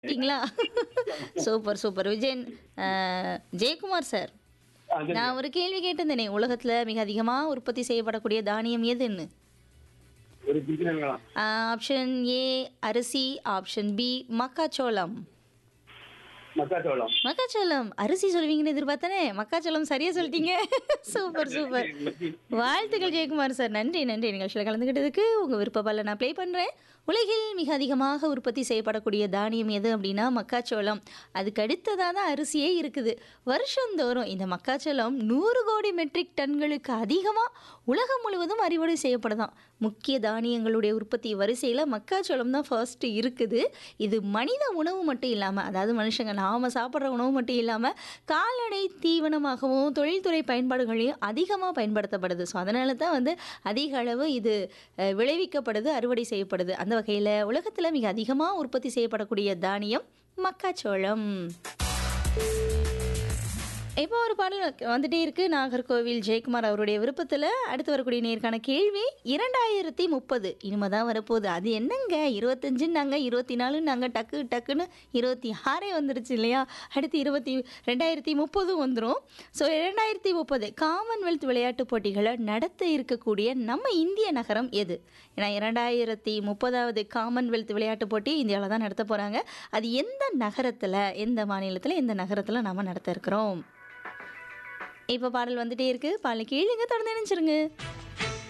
கேட்டீங்களா super super Vijayan அஹ், Jayakumar sir ஆ, சரி. நான் ஒரு கேள்வி கேட்டிருந்தேனே உலகத்துல மிக அதிகமா உற்பத்தி செய்யப்படக்கூடிய தானியம் எதுன்னு ஒரு பிசினஸ்ங்களா ஆப்ஷன் ஏ அரிசி ஆப்ஷன் பி மக்காச்சோளம் மக்காச்சோளம் மக்காச்சோளம் அரிசி சொல்வீங்கன்னு எதிர்பார்த்தனே மக்காச்சோளம் சரியா சொல்லிட்டீங்க சூப்பர் சூப்பர் வாழ்த்துக்கள் ஜெயக்குமார் சார் நன்றி நன்றி நிகழ்ச்சியில் கலந்துக்கிட்டதுக்கு உங்கள் விருப்பப்பால நான் ப்ளே பண்ணுறேன் உலகில் மிக அதிகமாக உற்பத்தி செய்யப்படக்கூடிய தானியம் எது அப்படின்னா மக்காச்சோளம் அதுக்கு அடுத்ததாக தான் அரிசியே இருக்குது வருஷந்தோறும் இந்த மக்காச்சோளம் நூறு கோடி மெட்ரிக் டன்களுக்கு அதிகமாக உலகம் முழுவதும் அறுவடை செய்யப்படுதாம் முக்கிய தானியங்களுடைய உற்பத்தி வரிசையில் மக்காச்சோளம் தான் ஃபர்ஸ்ட் இருக்குது இது மனித உணவு மட்டும் இல்லாமல் அதாவது மனுஷங்க நாம சாப்பிட்ற உணவு மட்டும் இல்லாமல் கால்நடை தீவனமாகவும் தொழில்துறை பயன்பாடுகளையும் அதிகமாக பயன்படுத்தப்படுது ஸோ அதனால தான் வந்து அதிக அளவு இது அஹ், விளைவிக்கப்படுது அறுவடை செய்யப்படுது அந்த வகையில் உலகத்தில் மிக அதிகமாக உற்பத்தி செய்யப்படக்கூடிய தானியம் மக்காச்சோளம் இப்போ ஒரு பாடல் வந்துட்டே இருக்கு நாகர்கோவில் ஜெயக்குமார் அவருடைய விருப்பத்தில் அடுத்து வரக்கூடிய நேருக்கான கேள்வி இரண்டாயிரத்தி முப்பது இனிமே தான் வரப்போகுது அது என்னங்க இருபத்தஞ்சுன்னாங்க இருபத்தி நாலுன்னாங்க டக்கு டக்குன்னு இருபத்தி ஆறே வந்துருச்சு இல்லையா அடுத்து இருபத்தி ரெண்டாயிரத்தி முப்பதும் வந்துடும் ஸோ இரண்டாயிரத்தி முப்பது காமன்வெல்த் விளையாட்டுப் போட்டிகளை நடத்த இருக்கக்கூடிய நம்ம இந்திய நகரம் எது ஏன்னா இரண்டாயிரத்தி முப்பதாவது காமன்வெல்த் விளையாட்டுப் போட்டி இந்தியாவில் தான் நடத்த போகிறாங்க அது எந்த நகரத்தில் எந்த மாநிலத்தில் எந்த நகரத்தில் நம்ம நடத்த இருக்கிறோம் இப்போ பாடல் வந்துட்டே இருக்கு பாடலை கேளுங்க தொடர்ந்து நினைச்சிருங்க